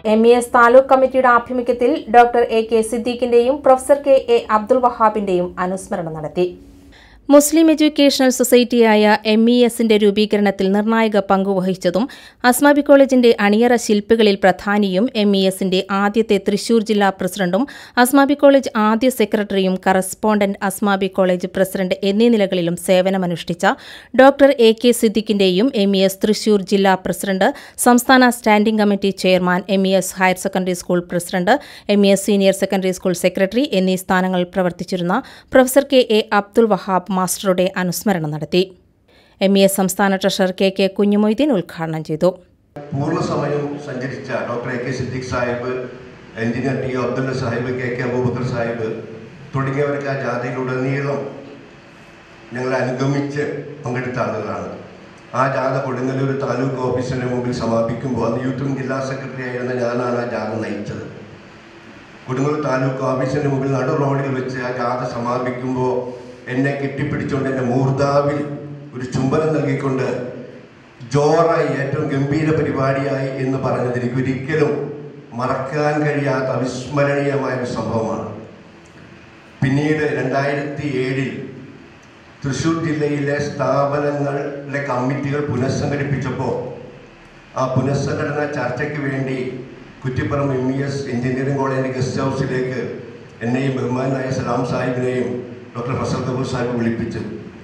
M E S taluk കമ്മിറ്റിയുടെ ആഭിമുഖ്യത്തിൽ doctor A K സിദ്ദീഖിന്റെയും പ്രൊഫസർ കെ എ അബ്ദുൾ വഹാബിന്റെയും അനുസ്മരണം നടത്തി മുസ്ലിം എഡ്യൂക്കേഷണൽ സൊസൈറ്റിയായ എം ഇ എസിന്റെ രൂപീകരണത്തിൽ നിർണായക പങ്കുവഹിച്ചതും അസ്മാബി കോളേജിന്റെ അണിയറ ശില്പികളിൽ പ്രധാനിയും എം ഇ എസിന്റെ ആദ്യത്തെ തൃശൂർ ജില്ലാ പ്രസിഡന്റും അസ്മാബി കോളേജ് ആദ്യ സെക്രട്ടറിയും കറസ്പോണ്ടന്റ് അസ്മാബി കോളേജ് പ്രസിഡന്റ് എന്നീ നിലകളിലും സേവനമനുഷ്ഠിച്ച ഡോക്ടർ എ കെ സിദ്ദിഖിന്റെയും എം ഇ എസ് തൃശൂർ ജില്ലാ പ്രസിഡന്റ് സംസ്ഥാന standing committee chairman M E S higher secondary school president M E S senior secondary school secretary എന്നീ സ്ഥാനങ്ങളിൽ പ്രവർത്തിച്ചിരുന്ന professor K A Abdul Wahab മാസ്റ്ററുടെ അനുസ്മരണം നടത്തി എം ഇ എസ് സംസ്ഥാന ട്രഷറർ കെ കെ കുഞ്ഞുമൊയ്തീൻ ഉദ്ഘാടനം ചെയ്തു പൂർണ്ണ സമയം സഞ്ചരിച്ച doctor A K Siddique Sahib engineer T Abdulla Sahib K K Abubakar Sahib തുടങ്ങിയവരൊക്കെ ആ ജാഥയിലുടനീളം ഞങ്ങളെ അനുഗമിച്ച് പങ്കെടുത്ത ആളുകളാണ് ആ ജാഥ കൊടുങ്ങല്ലൂർ താലൂക്ക് ഓഫീസിന് മുമ്പിൽ സമാപിക്കുമ്പോൾ അന്ന് യൂത്ത് വിംഗ് ജില്ലാ സെക്രട്ടറി ആയിരുന്ന ഞാനാണ് ആ ജാഥ നയിച്ചത് കൊടുങ്ങല്ലൂർ താലൂക്ക് ഓഫീസിന് മുമ്പിൽ നടു റോഡിൽ വെച്ച് ആ ജാഥ സമാപിക്കുമ്പോൾ എന്നെ കെട്ടിപ്പിടിച്ചുകൊണ്ട് എൻ്റെ മൂർധാവിൽ ഒരു ചുംബനം നൽകിക്കൊണ്ട് ജോറായി ഏറ്റവും ഗംഭീര പരിപാടിയായി എന്ന് പറഞ്ഞത് എനിക്ക് ഒരിക്കലും മറക്കാൻ കഴിയാത്ത അവിസ്മരണീയമായ ഒരു സംഭവമാണ് പിന്നീട് രണ്ടായിരത്തി ഏഴിൽ തൃശ്ശൂർ ജില്ലയിലെ സ്ഥാപനങ്ങളിലെ കമ്മിറ്റികൾ പുനഃസംഘടിപ്പിച്ചപ്പോൾ ആ പുനഃസംഘടന ചർച്ചയ്ക്ക് വേണ്ടി Kuttippuram M E S engineering കോളേജിൻ്റെ ഗസ്റ്റ് ഹൗസിലേക്ക് എന്നെയും ബഹുമാനായ സലാം സാഹിബിനെയും ഡോക്ടർ ഫസൽ കപൂർ സാഹിബ് വിളിപ്പിച്ചു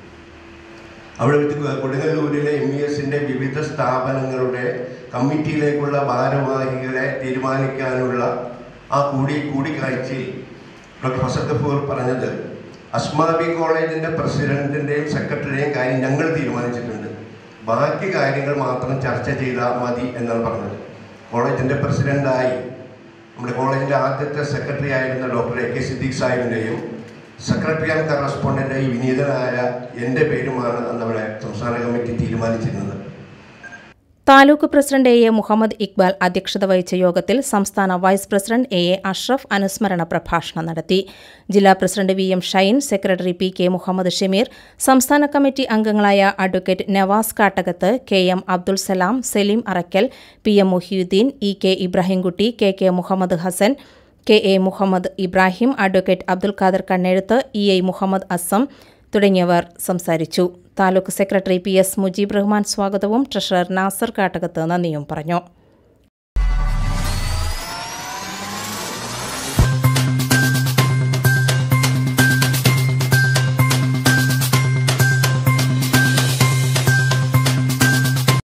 അവിടെ വെച്ച് കൊടുങ്ങല്ലൂരിലെ എം ഇ എസിൻ്റെ വിവിധ സ്ഥാപനങ്ങളുടെ കമ്മിറ്റിയിലേക്കുള്ള ഭാരവാഹികളെ തീരുമാനിക്കാനുള്ള ആ കൂടി കൂടിക്കാഴ്ചയിൽ ഡോക്ടർ ഫസൽ കപൂർ പറഞ്ഞത് അസ്മാബി കോളേജിൻ്റെ പ്രസിഡന്റിൻ്റെയും സെക്രട്ടറിയുടെയും കാര്യം ഞങ്ങൾ തീരുമാനിച്ചിട്ടുണ്ട് ബാക്കി കാര്യങ്ങൾ മാത്രം ചർച്ച ചെയ്താൽ മതി എന്നാണ് പറഞ്ഞത് കോളേജിൻ്റെ പ്രസിഡന്റായി നമ്മുടെ കോളേജിൻ്റെ ആദ്യത്തെ സെക്രട്ടറി ആയിരുന്ന ഡോക്ടർ എ കെ സിദ്ദീഖ് സാഹിബിൻ്റെയും സെക്രട്ടറി ആൻഡ് കറസ്പോണ്ടൻ്റായി വിനീതനായ എൻ്റെ പേരുമാണ് അന്ന് അവിടെ സംസ്ഥാന കമ്മിറ്റി തീരുമാനിച്ചിരുന്നത് taluk president A A Muhammad Iqbal അധ്യക്ഷത വഹിച്ച യോഗത്തിൽ സംസ്ഥാന vice president A A Ashraf അനുസ്മരണ പ്രഭാഷണം നടത്തി ജില്ലാ president V M Shine secretary P K Muhammad Shameer സംസ്ഥാന കമ്മിറ്റി അംഗങ്ങളായ advocate Nawas Kattakath K M Abdul Salam Saleem Arakkal P M Muhiyudheen E K Ibrahimkutty K K Muhammad Hasan K A Muhammad Ibrahim advocate Abdul Khader Kannezhuth E I Muhammad Asam തുടങ്ങിയവർ സംസാരിച്ചു taluk secretary P S Mujeeb Rahman സ്വാഗതവും ട്രഷറർ നാസർ കാട്ടകത്ത് നന്ദിയും പറഞ്ഞു